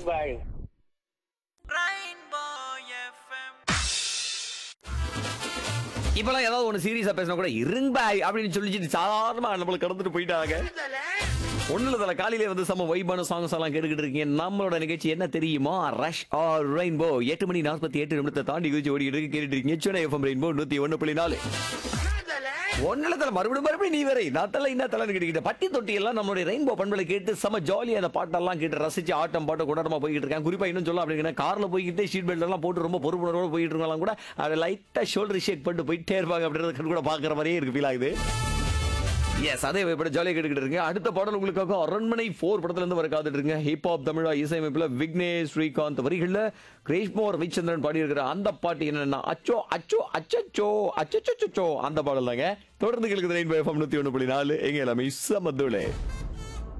பாய் இப்பெல்லாம் ஏதாவது ஒன்று சீரியஸா பேசினா கூட இருங்க பாய் அப்படின்னு சொல்லிட்டு சாதாரணமா நம்மள கடந்துட்டு போயிட்டாங்க ஒண்ணுல தல காலையிலே வந்து செம்ம வைபான சாங்ஸ் எல்லாம் கேட்டுக்கிட்டு இருக்கீங்க நம்மளோட நிகழ்ச்சி என்ன தெரியுமா ரஷ் ஆர் ரெயின்போ எட்டு மணி நாற்பத்தி எட்டு நிமிடத்தை தாண்டி குதிச்சு ஓடிக்கிட்டு இருக்கு கேட்டுட்டு இருக்கீங்க சென்னை எஃப்எம் ரெயின்போ நூத்தி ஒண்ணு புள்ளி நாலு ஒன்னுல தல மறுபடியும் மறுபடியும் நீ வேற நான் தலை என்ன தலை கேட்டுக்கிட்ட பட்டி தொட்டி எல்லாம் நம்மளுடைய ரெயின்போ பண்பலை கேட்டு செம ஜாலியா அந்த பாட்டெல்லாம் கேட்டு ரசிச்சு ஆட்டம் பாட்டம் கொண்டாட்டமா போய்கிட்டு இருக்கேன் குறிப்பா இன்னும் சொல்ல அப்படிங்கிற கார்ல போய்கிட்டு சீட் பெல்ட் எல்லாம் போட்டு ரொம்ப பொறுப்புணர்வோட போயிட்டு இருக்கலாம் கூட அதை லைட்டா ஷோல்டர் ஷேக் பண்ணிட்டு போயிட்டே இருப்பாங்க அப்படின்றது கண் கூட பாக்குற மாதிரியே இருக்கு ஃபீல் ஆகுது எஸ் அதே இப்படி ஜாலியாக கேட்டுக்கிட்டு இருக்கீங்க அடுத்த பாடல் உங்களுக்காக அரண்மனை ஃபோர் படத்துல இருந்து வர காத்துட்டு இருங்க ஹிப் ஹாப் தமிழா இசையமைப்புல விக்னேஷ் ஸ்ரீகாந்த் வரிகள்ல கிரேஷ்மோர் ரவிச்சந்திரன் பாடி இருக்கிற அந்த பாட்டு என்னன்னா அச்சோ அச்சோ அச்சச்சோ அச்சச்சோ அந்த பாடல் தாங்க தொடர்ந்து கேட்குது ரெயின்போ எஃப்எம் நூத்தி ஒன்று புள்ளி நாலு எங்க எல்லாமே சமத்துளே